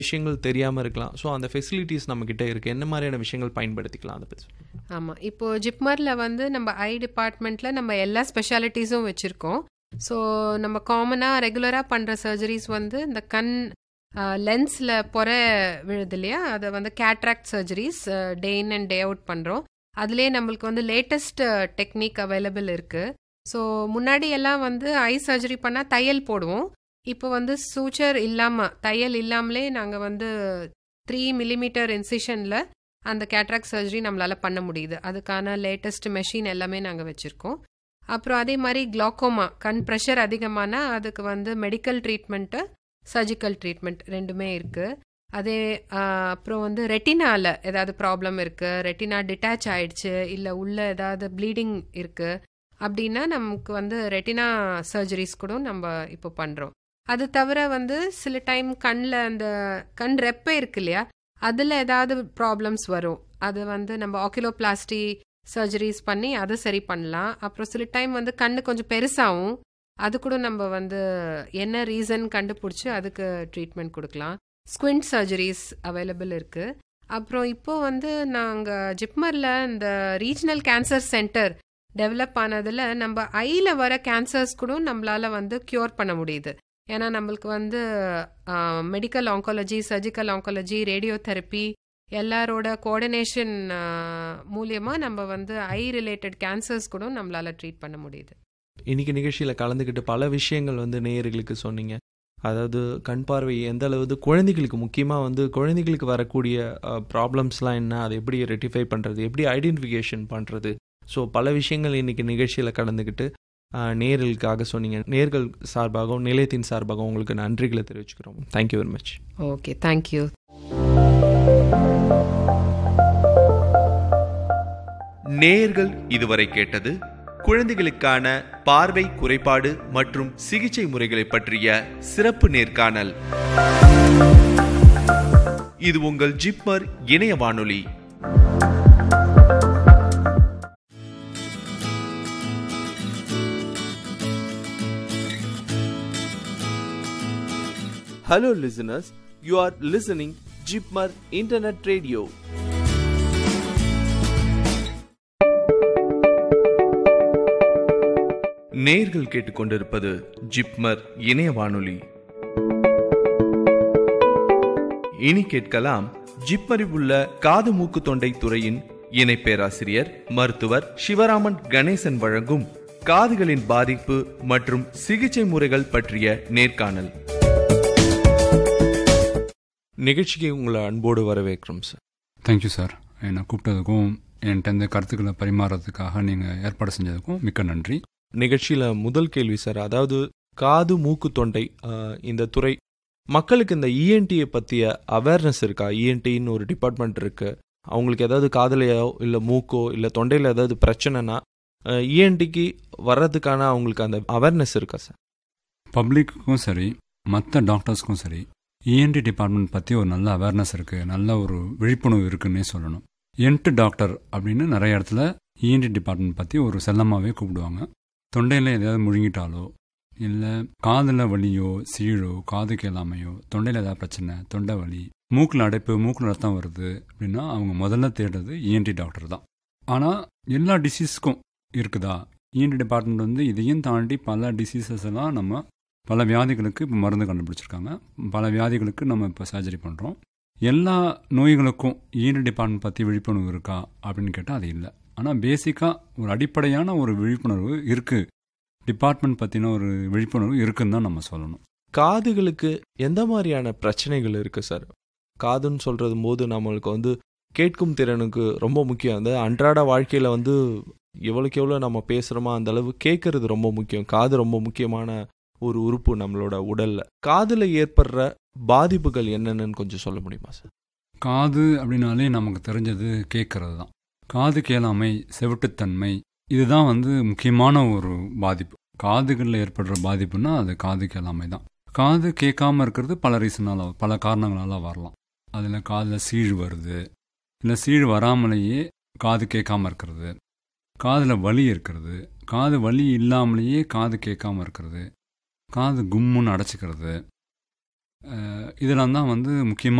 விஷயங்கள் தெரியாமல் இருக்கலாம் ஸோ அந்த ஃபெசிலிட்டிஸ் நம்மக்கிட்ட இருக்குது என்ன மாதிரியான விஷயங்கள் பயன்படுத்திக்கலாம் அதை பற்றி ஆமாம் இப்போ ஜிப்மரில் வந்து நம்ம ஐ டிபார்ட்மெண்ட்டில் நம்ம எல்லா ஸ்பெஷாலிட்டிஸும் வச்சுருக்கோம் ஸோ நம்ம காமனாக ரெகுலராக பண்ணுற சர்ஜரிஸ் வந்து இந்த கண் லென்ஸில் பொற விழுது இல்லையா அதை வந்து cataract surgeries day in and day out பண்ணுறோம் அதுலேயே நம்மளுக்கு வந்து லேட்டஸ்ட் டெக்னிக் அவைலபிள் இருக்குது ஸோ முன்னாடி எல்லாம் வந்து ஐ சர்ஜரி பண்ணால் தையல் போடுவோம் இப்போ வந்து சூச்சர் இல்லாமல் தையல் இல்லாமலே நாங்கள் வந்து த்ரீ மில்லிமீட்டர் இன்சிஷனில் அந்த கேட்ராக்ட் சர்ஜரி நம்மளால் பண்ண முடியுது அதுக்கான லேட்டஸ்ட் மெஷின் எல்லாமே நாங்கள் வச்சுருக்கோம் அப்புறம் அதே மாதிரி குளாக்கோமா கண் ப்ரெஷர் அதிகமானா அதுக்கு வந்து மெடிக்கல் ட்ரீட்மெண்ட்டு சர்ஜிக்கல் ட்ரீட்மெண்ட் ரெண்டுமே இருக்குது அதே அப்புறம் வந்து ரெட்டினாவில் ஏதாவது ப்ராப்ளம் இருக்குது ரெட்டினா டிட்டாச் ஆயிடுச்சு இல்லை உள்ள ஏதாவது ப்ளீடிங் இருக்குது அப்படின்னா நமக்கு வந்து ரெட்டினா சர்ஜரிஸ் கூட நம்ம இப்போ பண்ணுறோம் அது தவிர வந்து சில டைம் கண்ணில் அந்த கண் ரெப்பை இருக்கு இல்லையா அதில் ஏதாவது ப்ராப்ளம்ஸ் வரும் அது வந்து நம்ம ஆக்கிலோபிளாஸ்டி சர்ஜரிஸ் பண்ணி அதை சரி பண்ணலாம் அப்புறம் சில டைம் வந்து கண்ணு கொஞ்சம் பெருசாகும் அது கூட நம்ம வந்து என்ன ரீசன் கண்டுபிடிச்சி அதுக்கு ட்ரீட்மெண்ட் கொடுக்கலாம் ஸ்குவிண்ட் சர்ஜரிஸ் அவைலபிள் இருக்குது அப்புறம் இப்போ வந்து நாங்கள் ஜிப்மரில் இந்த ரீஜனல் கேன்சர் சென்டர் டெவலப் ஆனதில் நம்ம ஐயில் வர கேன்சர்ஸ் கூட நம்மளால் வந்து க்யூர் பண்ண முடியுது ஏன்னா நம்மளுக்கு வந்து medical oncology surgical oncology radiotherapy எல்லாரோட கோஆர்டினேஷன் மூலியமாக நம்ம வந்து ஐ ரிலேட்டட் கேன்சர்ஸ் கூட நம்மளால் ட்ரீட் பண்ண முடியுது இன்னைக்கு நிகழ்ச்சியில் கலந்துக்கிட்டு பல விஷயங்கள் வந்து நேயர்களுக்கு சொன்னீங்க அதாவது கண் பார்வை எந்த அளவு குழந்தைகளுக்கு முக்கியமாக வந்து குழந்தைகளுக்கு வரக்கூடிய ப்ராப்ளம்ஸ்லாம் என்ன அதை எப்படி ரெட்டிஃபை பண்ணுறது எப்படி ஐடென்டிஃபிகேஷன் பண்ணுறது ஸோ பல விஷயங்கள் இன்னைக்கு நிகழ்ச்சியில் கலந்துக்கிட்டு நேர்களுக்காக சொன்னீங்க நேர்கள் சார்பாகவும் நிலையத்தின் சார்பாகவும் உங்களுக்கு நன்றிகளை தெரிவிச்சுக்கிறோம் thank you very much okay thank you நேர்கள் இதுவரை கேட்டது குழந்தைகளுக்கான பார்வை குறைபாடு மற்றும் சிகிச்சை முறைகளை பற்றிய சிறப்பு நேர்காணல் இது உங்கள் ஜிப்மர் இணைய வானொலி Hello listeners, you are listening Jipmar Internet Radio. நேர்கள் கேட்டுக்கொண்டிருப்பது ஜிப்மர் இணைய வானொலி இனி கேட்கலாம் ஜிப்மரில் உள்ள காது மூக்கு தொண்டை துறையின் இணை பேராசிரியர் மருத்துவர் சிவராமன் கணேசன் வழங்கும் காதுகளின் பாதிப்பு மற்றும் சிகிச்சை முறைகள் பற்றிய நேர்காணல் நிகழ்ச்சிக்கு உங்களை அன்போடு வரவேற்கிறோம் சார் தேங்க்யூ சார் என்னை கூப்பிட்டதுக்கும் என்கிட்ட இந்த கருத்துக்களை பரிமாறதுக்காக நீங்கள் ஏற்பாடு செஞ்சதுக்கும் மிக்க நன்றி நிகழ்ச்சியில் முதல் கேள்வி சார் அதாவது காது மூக்கு தொண்டை இந்த துறை மக்களுக்கு இந்த இஎன்டியை பற்றிய அவேர்னஸ் இருக்கா இஎன்டின்னு ஒரு டிபார்ட்மெண்ட் இருக்குது அவங்களுக்கு ஏதாவது காதலையோ இல்லை மூக்கோ இல்லை தொண்டையில் ஏதாவது பிரச்சனைனா இஎன்டிக்கு வர்றதுக்கான அவங்களுக்கு அந்த அவேர்னஸ் இருக்கா சார் பப்ளிக்குக்கும் சரி மற்ற டாக்டர்ஸ்க்கும் சரி இஎன்டி டிபார்ட்மெண்ட் பற்றி ஒரு நல்ல அவேர்னஸ் இருக்குது நல்ல ஒரு விழிப்புணர்வு இருக்குன்னே சொல்லணும் என்ட்டு டாக்டர் அப்படின்னு நிறைய இடத்துல இஎன்டி டிபார்ட்மெண்ட் பற்றி ஒரு செல்லமாகவே கூப்பிடுவாங்க தொண்டையில் எதாவது முழுங்கிட்டாலோ இல்லை காதில் வலியோ சீழோ காது கேளாமையோ தொண்டையில் ஏதாவது பிரச்சனை தொண்டை வலி மூக்கில் அடைப்பு மூக்கில் ரத்தம் வருது அப்படின்னா அவங்க முதல்ல தேடுறது இஎன்டி டாக்டர் தான் ஆனால் எல்லா டிசீஸ்க்கும் இருக்குதா இஎன்டி டிபார்ட்மெண்ட் வந்து இதையும் தாண்டி பல டிசீசஸ் எல்லாம் நம்ம பல வியாதிகளுக்கு இப்போ மருந்து கண்டுபிடிச்சிருக்காங்க பல வியாதிகளுக்கு நம்ம இப்போ சர்ஜரி பண்ணுறோம் எல்லா நோய்களுக்கும் இஎன்டி டிபார்ட்மெண்ட் பற்றி விழிப்புணர்வு இருக்கா அப்படின்னு கேட்டால் அது இல்லை ஆனால் பேசிக்காக ஒரு அடிப்படையான ஒரு விழிப்புணர்வு இருக்குது டிபார்ட்மெண்ட் பற்றின ஒரு விழிப்புணர்வு இருக்குன்னு தான் நம்ம சொல்லணும் காதுகளுக்கு எந்த மாதிரியான பிரச்சனைகள் இருக்குது சார் காதுன்னு சொல்கிறது போது நம்மளுக்கு வந்து கேட்கும் திறனுக்கு ரொம்ப முக்கியம் அந்த அன்றாட வாழ்க்கையில் வந்து எவ்வளோக்கு எவ்வளோ நம்ம பேசுகிறோமோ அந்த அளவு கேட்கறது ரொம்ப முக்கியம் காது ரொம்ப முக்கியமான ஒரு உறுப்பு நம்மளோட உடலில் காதில் ஏற்படுற பாதிப்புகள் என்னென்னு கொஞ்சம் சொல்ல முடியுமா சார் காது அப்படின்னாலே நமக்கு தெரிஞ்சது கேட்கறது தான் காது கேளாமை செவிட்டுத்தன்மை இதுதான் வந்து முக்கியமான ஒரு பாதிப்பு காதுகளில் ஏற்படுற பாதிப்புனா அது காது கேளாமை தான் காது கேட்காம இருக்கிறது பல ரீசனால பல காரணங்களால வரலாம் அதில் காதில் சீழ் வருது இல்லை சீழ் வராமலேயே காது கேட்காம இருக்கிறது காதில் வலி இருக்கிறது காது வலி இல்லாமலேயே காது கேட்காம இருக்கிறது காது கும்முன்னு அடைச்சிக்கிறது இதெல்லாம் தான் வந்து முக்கியமாக